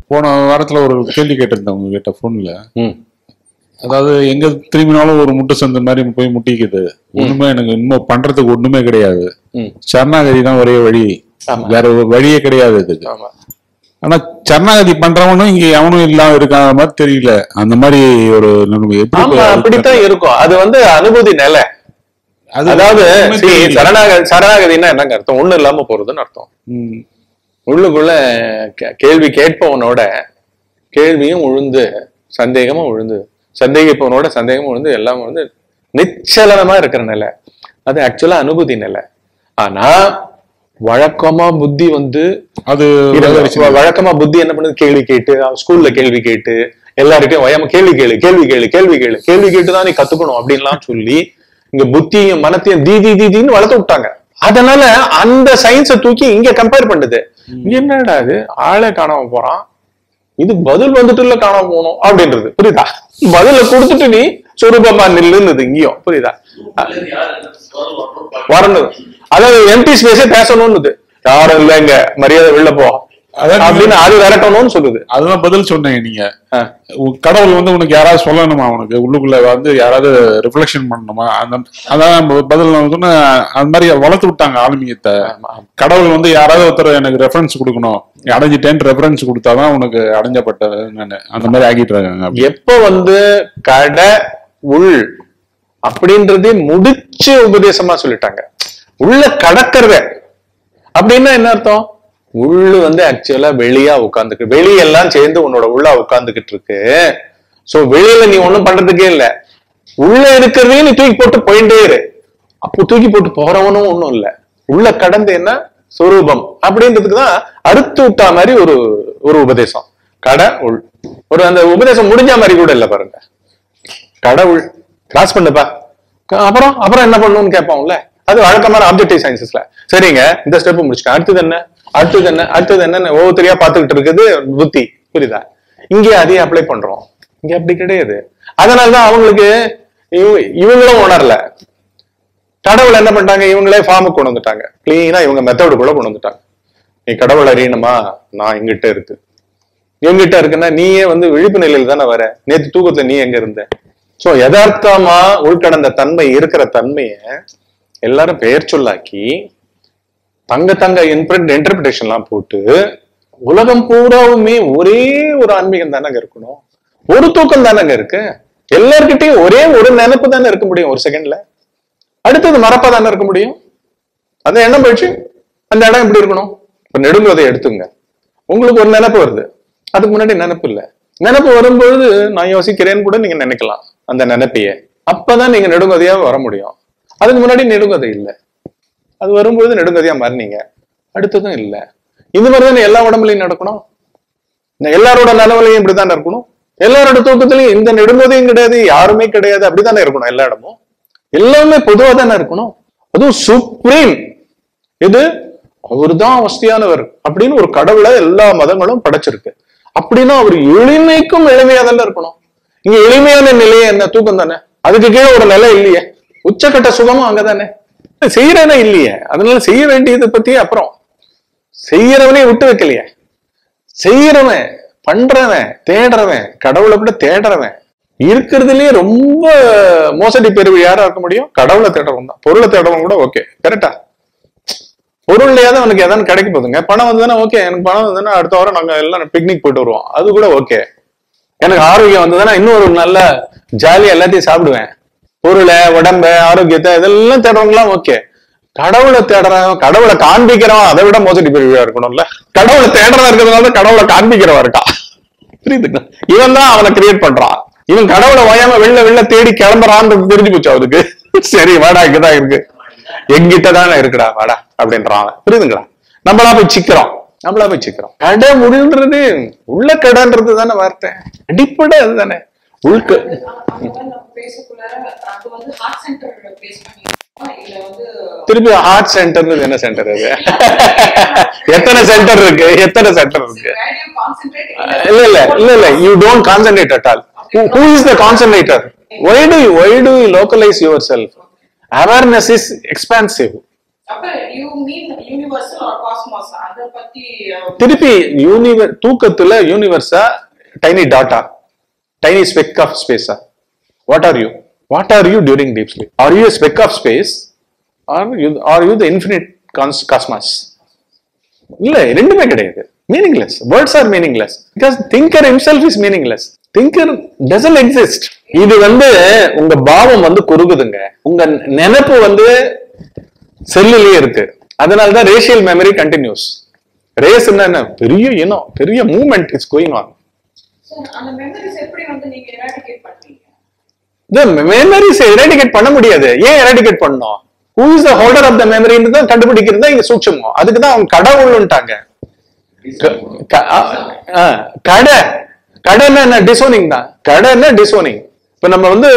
போன வாரத்துல ஒரு கேள்வி கேட்டிருந்தேன் உங்ககிட்ட போன்ல ம் அதாவது எங்க திரும்பினாலும் ஒரு முட்டை சந்து மாதிரி போய் முட்டிக்குது ஒண்ணுமே எனக்கு இன்னும் பண்றதுக்கு ஒண்ணுமே கிடையாது ம் சரணாகதி தான் ஒரே வழி ஆமா. வேற ஒரு வழியே கிடையாது இதுக்கு ஆமா ஆனா சரணாகதி பண்றவனும் இங்க எவனும் இல்லாம இருக்காத மாதிரி தெரியல அந்த மாதிரி ஒரு நிலைமை எப்படி ஆமா அப்படித்தான் இருக்கும் அது வந்து அனுபூதி நிலை அது அதாவது ஒண்ணுமே see, தெரியல. சரணாகதி சரணாகதின்னா என்னங்க அர்த்தம் ஒண்ணு இல்லாம போறதுன்னு அர்த்தம் ம். உள்ளுக்குள்ள கே- கேள்வி கேட்பவனோட கேள்வியும் உழுந்து சந்தேகமும் உழுந்து சந்தேகிப்பவனோட சந்தேகமும் உழுந்து எல்லாம் வந்து நிச்சலனமா இருக்கிற நிலை அது ஆக்சுவலா அனுபூதி நிலை ஆனா வழக்கமா புத்தி வந்து அது வ- வழக்கமா புத்தி என்ன பண்ணுது கேள்வி கேட்டு ஸ்கூல்ல கேள்வி கேட்டு எல்லாருக்கும் வயம கேள்வி கேளு கேள்வி கேளு கேள்வி கேளு கேள்வி கேட்டு தான் நீ கத்துக்கணும் அப்படின்லாம் சொல்லி இங்க புத்தியும் மனத்தையும் தீதி தீதின்னு வளர்த்து விட்டாங்க அதனால அந்த சயின்ஸை தூக்கி இங்க கம்பேர் பண்ணுது என்னடா இது ஆளே காணாம போறான் இது பதில் வந்துட்டுல காணாம போகணும் அப்படின்றது புரியுதா பதில கொடுத்துட்டு நீ சொரூபமா நில்லுன்னுது இங்கேயும் புரியுதா வரணும் அதாவது எம்டி ஸ்பேஸே பேசணும்னுது யாரும் இல்லைங்க மரியாதை வெளில போ அதான் அப்படின்னு அது விரட்டணும்னு சொல்லுது அதுதான் பதில் சொன்னேன் நீங்க ஆ. உ- கடவுள் வந்து உனக்கு யாராவது சொல்லணுமா உனக்கு உள்ளுக்குள்ள வந்து யாராவது ரிஃப்ளெக்ஷன் பண்ணணுமா அந்த அதான் நம்ம பதில் நான் சொன்ன அந்த மாதிரி வளர்த்து விட்டாங்க ஆன்மீகத்தை கடவுள் வந்து யாராவது ஒருத்தர் எனக்கு ரெஃபரன்ஸ் கொடுக்கணும் அடைஞ்சிட்டேன் ரெஃபரன்ஸ் கொடுத்தாதான் உனக்கு அடைஞ்சப்பட்ட நானு அந்த மாதிரி ஆக்கிட்டு இருக்காங்க எப்ப வந்து கடை உள் அப்படின்றதே முடிச்சு உபதேசமா சொல்லிட்டாங்க உள்ள கடக்கிறத அப்படின்னா என்ன அர்த்தம் உள்ளு வந்து ஆக்சுவலா வெளியா உட்காந்துக்கு வெளியெல்லாம் சேர்ந்து உன்னோட உள்ள உட்காந்துக்கிட்டு இருக்கு சோ வெளியில நீ ஒண்ணும் பண்றதுக்கே இல்ல உள்ள இருக்கிறதையும் நீ தூக்கி போட்டு போயிட்டே இரு அப்போ தூக்கி போட்டு போறவனும் ஒண்ணும் இல்ல உள்ள கடந்து என்ன சொரூபம் அப்படின்றதுக்கு தான் அறுத்து விட்டா மாதிரி ஒரு ஒரு உபதேசம் கடை உள் ஒரு அந்த உபதேசம் முடிஞ்ச மாதிரி கூட இல்ல பாருங்க கடவுள் கிராஸ் பண்ணுப்பா க- அப்புறம் அப்புறம் என்ன பண்ணணும்னு கேட்பான்ல அது வழக்கமான ஆப்ஜெக்டிவ் சயின்சஸ்ல சரிங்க இந்த ஸ்டெப் முடிச்சுட்டேன் அடுத்தது என்ன அடுத்தது என்ன அடுத்தது என்ன ஒவ்வொருத்தரையா பார்த்துக்கிட்டு இருக்குது புத்தி புரியுதா இங்கே அதையே அப்ளை பண்றோம் இங்க அப்படி கிடையாது அதனாலதான் அவங்களுக்கு இவ- இவங்களும் உணரல கடவுள் என்ன பண்ணிட்டாங்க இவங்களே ஃபார்முக்கு கொண்டு வந்துட்டாங்க கிளீனா இவங்க மெத்தடுக்குள்ள கொண்டு வந்துட்டாங்க நீ கடவுள் அறியணுமா நான் இங்கிட்ட இருக்கு எங்கிட்ட இருக்குன்னா நீயே வந்து விழிப்பு நிலையில தானே வர நேத்து தூக்கத்துல நீ எங்க இருந்த சோ யதார்த்தமா உள்கடந்த தன்மை இருக்கிற தன்மைய எல்லாரும் பெயர் சொல்லாக்கி தங்க தங்க இன்டர்பிரேஷன்லாம் போட்டு உலகம் பூராவுமே ஒரே ஒரு ஆன்மீகம் தானங்க இருக்கணும் ஒரு தூக்கம் தானங்க இருக்கு எல்லார்கிட்டயும் ஒரே ஒரு நினைப்பு தானே இருக்க முடியும் ஒரு செகண்ட்ல அடுத்தது மறப்பா தானே இருக்க முடியும் அந்த எண்ணம் போயிடுச்சு அந்த இடம் எப்படி இருக்கணும் இப்ப நெடுங்கதை எடுத்துங்க உங்களுக்கு ஒரு நினைப்பு வருது அதுக்கு முன்னாடி நினைப்பு இல்ல நினைப்பு வரும்பொழுது நான் யோசிக்கிறேன்னு கூட நீங்க நினைக்கலாம் அந்த நினைப்பையே அப்பதான் நீங்க நெடுங்கதையா வர முடியும் அதுக்கு முன்னாடி நெடுங்கதை இல்ல அது வரும்பொழுது நெடுங்கதையா மாறினீங்க அடுத்ததும் இல்ல இது மாதிரி தானே எல்லா உடம்புலையும் நடக்கணும் இந்த எல்லாரோட நலவுலையும் இப்படித்தானே இருக்கணும் எல்லாரோட தூக்கத்திலையும் இந்த நெடுங்கதையும் கிடையாது யாருமே கிடையாது அப்படித்தானே இருக்கணும் எல்லா இடமும் எல்லாமே பொதுவா தானே இருக்கணும் அதுவும் சுப்ரீம் இது அவர்தான் அவஸ்தியானவர் அப்படின்னு ஒரு கடவுளை எல்லா மதங்களும் படைச்சிருக்கு அப்படின்னா அவர் எளிமைக்கும் எளிமையா தானே இருக்கணும் இங்க எளிமையான நிலையே என்ன தூக்கம் தானே அதுக்கு கீழே ஒரு நிலை இல்லையே உச்சக்கட்ட சுகமும் அங்கதானே செய்யறதே இல்லையே அதனால செய்ய வேண்டியதை பத்தி அப்புறம் செய்யறவனே விட்டு வைக்கலையே செய்யறவன் பண்றவன் தேடுறவன் கடவுளை விட தேடுறவன் இருக்கிறதுலயே ரொம்ப மோசடி பெருவு யாரா இருக்க முடியும் கடவுளை தேடுறவன் தான் பொருளை தேடுறவன் கூட ஓகே கரெக்டா பொருள்லையாவது அவனுக்கு எதாவது கிடைக்க போகுதுங்க பணம் வந்ததுன்னா ஓகே எனக்கு பணம் வந்ததுன்னா அடுத்த வாரம் நாங்க எல்லாம் பிக்னிக் போயிட்டு வருவோம் அது கூட ஓகே எனக்கு ஆரோக்கியம் வந்ததுன்னா இன்னும் ஒரு நல்ல ஜாலியா எல்லாத்தையும் சாப்பிடுவேன் பொருளை உடம்ப ஆரோக்கியத்தை இதெல்லாம் தேடுறவங்களாம் ஓகே கடவுளை தேடுறவன் கடவுளை காண்பிக்கிறவன் அதை விட மோசடி பிரிவியா இருக்கணும்ல கடவுளை தேடுறவன் இருக்கிறதுனால கடவுளை காண்பிக்கிறவன் இருக்கான் புரியுதுங்களா இவன் தான் அவனை கிரியேட் பண்றான் இவன் கடவுளை ஓயாம வெளில வெளில தேடி கிளம்புறான்றது தெரிஞ்சு போச்சு அவருக்கு சரி வாடா இங்கதான் இருக்கு எங்கிட்ட தானே இருக்குடா வாடா அப்படின்றான் அவன். புரியுதுங்களா நம்மளா போய் சிக்கிறோம் நம்மளா போய் சிக்கிறோம் கடை முடின்றது உள்ள கடைன்றது தானே வார்த்தை அடிப்படை அதுதானே உள்க நம்ம பேசக்குள்ளார அது வந்து ஹார்ட் சென்டர் பேஸ் பண்ணி இல்ல வந்து திருப்பி ஹார்ட் சென்டர்னு என்ன சென்டர் அது எத்தனை சென்டர் இருக்கு எத்தனை சென்டர் இருக்கு where do you concentrate இல்ல இல்ல இல்ல இல்ல you don't concentrate at all who is the concentrator why do why do you localise your self awareness is expansive அப்ப you mean universal or cosmos அத பத்தி அஹ், திருப்பி யூனிவர் தூக்கத்துல யூனிவர்ஸா tiny dot tiny speck of ஸ்பேஸா what are you what are you during deep sleep are you speck of space are you are you the infinite கான்ஸ் cosmos இல்ல ரெண்டுமே கிடையாது meaningless words R meaningless because thinker himself is meaningless thinker doesn't exist இது வந்து உங்க பாவம் வந்து குறுகுதுங்க உங்க நினைப்பு வந்து செல்லுலயே இருக்கு அதனால தான் ரேஷியல் மெமரி கண்டினியூஸ் ரேஸ் என்ன பெரிய இனம் பெரிய movement is going on sir, அந்த மெமரிஸ் எப்படி வந்து நீங்க எராடிகேட் பண்றீங்க இந்த மெமரிஸ் எராடிகேட் பண்ண முடியாது ஏன் எராடிகேட் பண்ணணும் who is the holder of the மெமரின்னு தான் கண்டுபிடிக்கிறது தான் இங்க சூட்சமம் அதுக்கு தான் அவங்க கடவுள்ன்ட்டாங்க க- க- ஆ, ஆ, கடை கடைன்னா என்ன டிசோனிங் தான் கடைன்னா டிசோனிங் இப்ப நம்ம வந்து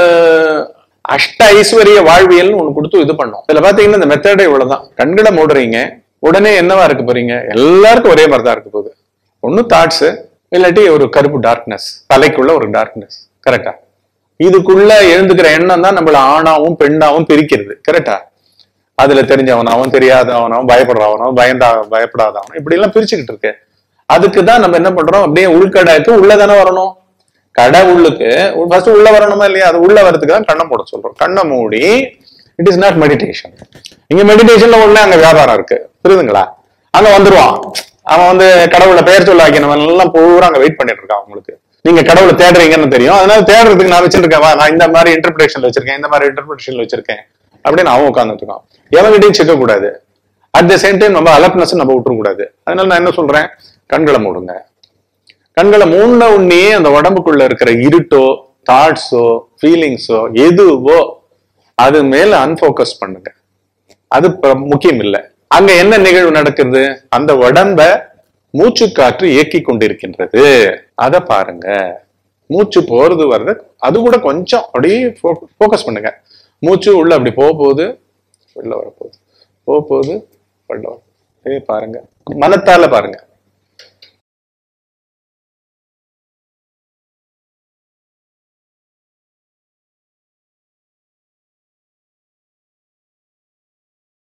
அஷ்ட ஐஸ்வர்ய வாழ்வியல்னு ஒண்ணு கொடுத்து இது பண்ணோம் இதுல பாத்தீங்கன்னா இந்த மெத்தடே இவ்வளவுதான் கண்களை மூடுறீங்க உடனே என்னவா இருக்க போறீங்க எல்லாருக்கும் ஒரே மாதிரி தான் இருக்க போகுது ஒண்ணு தாட்ஸ் இல்லாட்டி ஒரு கருப்பு டார்க்னஸ் தலைக்குள்ள ஒரு டார்க்னஸ் கரெக்டா இதுக்குள்ள எழுந்துக்கிற எண்ணம் தான் நம்மள ஆணாவும் பெண்ணாவும் பிரிக்கிறது கரெக்டா அதுல தெரிஞ்சவனாவும் தெரியாதவனாவும் பயப்படுறவனும் பயந்தா பயப்படாதவனும் இப்படி எல்லாம் பிரிச்சுக்கிட்டு இருக்கு அதுக்கு தான் நம்ம என்ன பண்றோம் அப்படியே உள்கடைக்கு உள்ளதானே வரணும் கடை உள்ளுக்கு ஃபர்ஸ்ட் உள்ள வரணுமா இல்லையா அது உள்ள வரதுக்கு தான் கண்ணை மூட சொல்றோம் கண்ணை மூடி இட் இஸ் நாட் மெடிடேஷன் இங்க மெடிடேஷன்ல ஒண்ணு அங்க வியாபாரம் இருக்கு புரியுதுங்களா அங்க வந்துருவான் அவன் வந்து கடவுளை பெயர் சொல்ல வைக்கணும் எல்லாம் பூரா அங்க வெயிட் பண்ணிட்டு இருக்கான் அவங்களுக்கு நீங்க கடவுளை தேடுறீங்கன்னு தெரியும் அதனால தேடுறதுக்கு நான் வச்சிருக்கேன் வா, நான் இந்த மாதிரி இன்டர்பிரேஷன்ல வச்சிருக்கேன் இந்த மாதிரி இன்டர்பிரேஷன்ல வச்சிருக்கேன் அப்படின்னு அவன் உட்கார்ந்துட்டு இருக்கான் எவன்கிட்டயும் சிக்க கூடாது அட் த சேம் டைம் நம்ம அலர்ட்னஸ் நம்ம விட்டுற கூடாது அதனால நான் என்ன சொல்றேன் கண்களை மூடுங்க கண்களை மூடின உடனே அந்த உடம்புக்குள்ள இருக்கிற இருட்டோ தாட்ஸோ ஃபீலிங்ஸோ எதுவோ அது மேல அன்ஃபோக்கஸ் பண்ணுங்க அது ப- முக்கியம் இல்லை அங்க என்ன நிகழ்வு நடக்குது அந்த உடம்ப மூச்சு காற்று இயக்கி கொண்டிருக்கின்றது அத பாருங்க மூச்சு போறது வர்றது அது கூட கொஞ்சம் அப்படியே ஃபோக்கஸ் பண்ணுங்க மூச்சு உள்ள அப்படி போக போகுது வெளில வர போகுது போக போகுது வெளில வர ஏய் பாருங்க மனத்தால பாருங்க